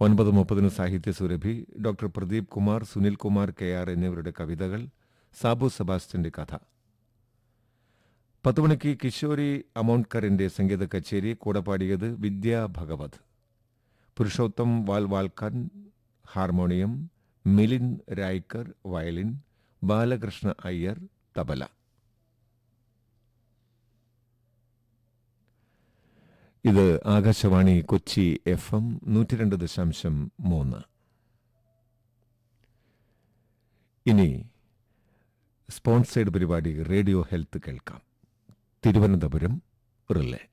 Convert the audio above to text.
ഒൻപത് മുപ്പതിന് Sahitya Surabhi doctor Pradeep Kumar Sunil Kumar K R എന്നിവരുടെ കവിതകൾ സാബു സെബാസ്റ്റ്യന്റെ കഥ പത്ത് മണിക്ക് കിഷോരി അമോൺകറിന്റെ സംഗീത കച്ചേരി കൂടെ പാടിയത് വിദ്യാ ഭഗവത് പുരുഷോത്തം വാൽവാൽക്കൻ ഹാർമോണിയം മിലിൻ രായ്ക്കർ വയലിൻ ബാലകൃഷ്ണ അയ്യർ തബല ഇത് ആകാശവാണി കൊച്ചി എഫ് എം നൂറ്റി രണ്ട് ദശാംശം മൂന്ന് ഇനി സ്പോൺസേഡ് പരിപാടി റേഡിയോ ഹെൽത്ത് കേൾക്കാം തിരുവനന്തപുരം റിലേ